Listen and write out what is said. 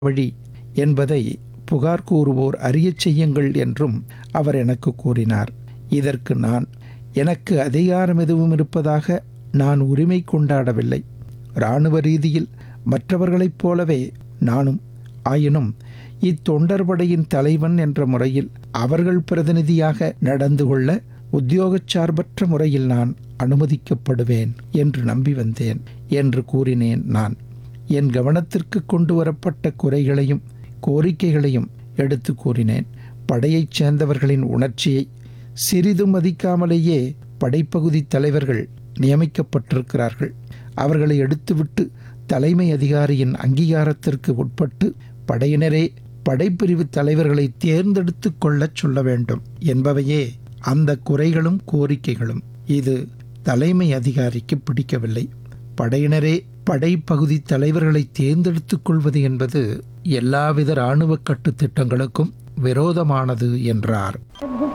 வழி என்பதை புகார் கூறுவோர் அறியச் செய்யுங்கள் என்றும் அவர் எனக்கு கூறினார் இதற்கு நான் எனக்கு அதிகாரம் எதுவும் இருப்பதாக நான் உரிமை கொண்டாடவில்லை இராணுவ ரீதியில் மற்றவர்களைப் போலவே நானும் ஆயினும் இத்தொண்டர் படையின் தலைவன் என்ற முறையில் அவர்கள் பிரதிநிதியாக நடந்து கொள்ள உத்தியோகச்சார்பற்ற முறையில் நான் அனுமதிக்கப்படுவேன் என்று நம்பி வந்தேன் என்று கூறினேன் நான் என் கவனத்திற்கு கொண்டு வரப்பட்ட குறைகளையும் கோரிக்கைகளையும் எடுத்து கூறினேன் படையைச் சேர்ந்தவர்களின் உணர்ச்சியை சிறிதும் மதிக்காமலேயே படைப்பகுதி தலைவர்கள் நியமிக்கப்பட்டிருக்கிறார்கள் அவர்களை எடுத்துவிட்டு தலைமை அதிகாரியின் அங்கீகாரத்திற்கு உட்பட்டு படையினரே படைப்பிரிவு தலைவர்களை தேர்ந்தெடுத்து கொள்ளச் சொல்ல வேண்டும் என்பவையே அந்த குறைகளும் கோரிக்கைகளும் இது தலைமை அதிகாரிக்கு பிடிக்கவில்லை படையினரே படைப்பகுதி தலைவர்களை தேர்ந்தெடுத்துக் கொள்வது என்பது எல்லாவித இராணுவ கட்டுத்திட்டங்களுக்கும் விரோதமானது என்றார்